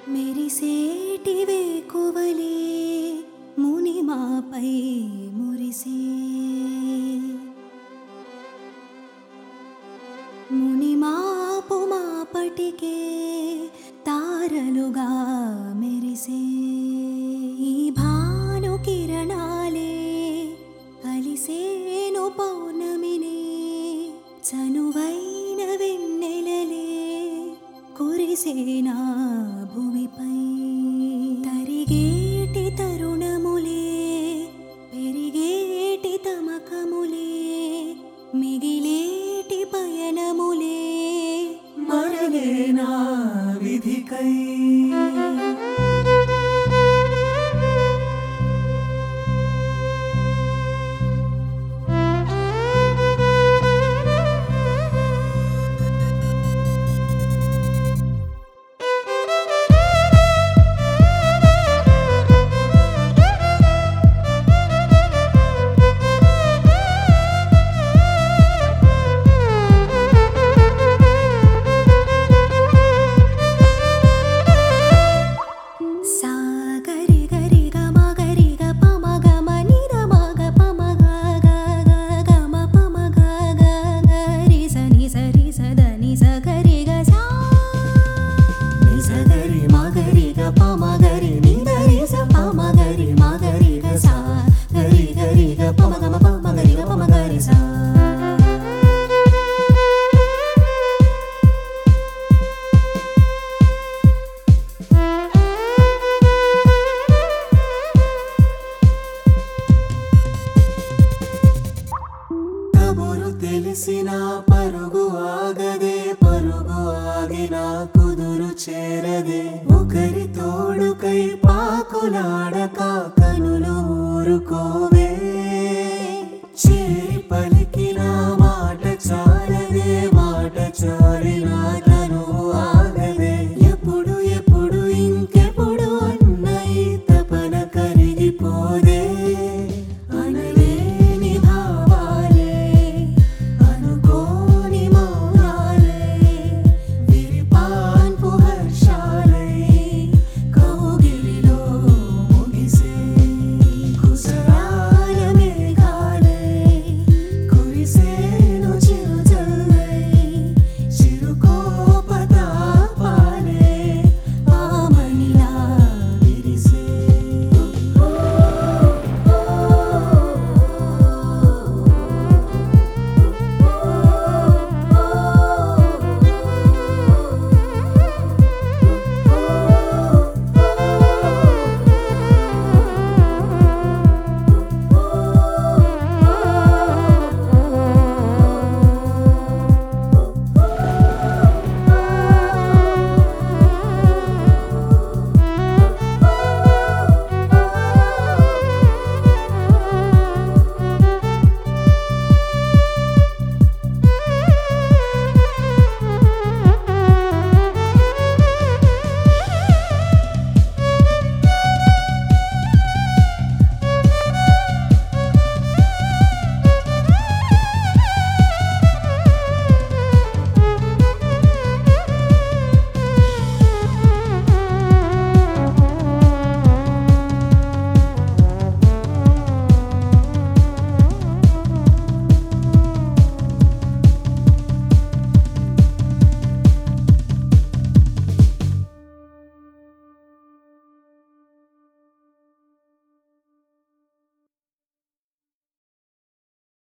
మెరిసేటి వేకువలే మునిమాపై మురిసే మునిమాపు మాపటికే తారలుగా మెరిసే ఈ భాను కిరణాలే కలిసేను పౌర్ణమినే చనువైన వెన్నెలలే కురిసేనా భూమిపై తరిగేటి తరుణములే పెరిగేటి తమకములే మిగిలేటి పయనములే మరలేనా విధికై సాగరి గరి గమ గరి గ పమ గమ ని ద మ గ పమ గ గ గ గ మ పమ గ గ గ రి స ని స రి స ద ని స గ రి గ సా ని స గ రి మ గ రి గ పమ గ రి ని ద రి స పమ గ రి మ గ రి గ సా గ రి గ రి గ పమ గ మ పమ గ రి గ పమ గ రి సా కబురు తెలిసిన పరుగు ఆగదే పరుగు ఆగిన కుదురు చేరదే ఒకరి తోడుకై పాకులాడక కనులు ఊరుకోవే చేరి పలికిన